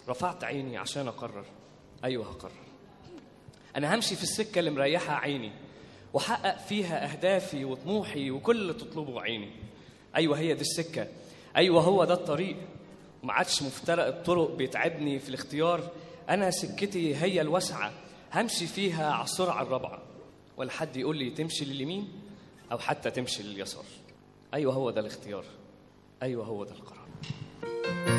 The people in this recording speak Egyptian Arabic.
رفعت عيني عشان اقرر ايوه هقرر انا همشي في السكه اللي مريحه عيني واحقق فيها اهدافي وطموحي وكل اللي تطلبه عيني ايوه هي دي السكه ايوه هو ده الطريق وما عادش مفترق الطرق بيتعبني في الاختيار انا سكتي هي الواسعه همشي فيها على السرعه الرابعه ولا حد يقول لي تمشي لليمين او حتى تمشي لليسار ايوه هو ده الاختيار ايوه هو ده القرار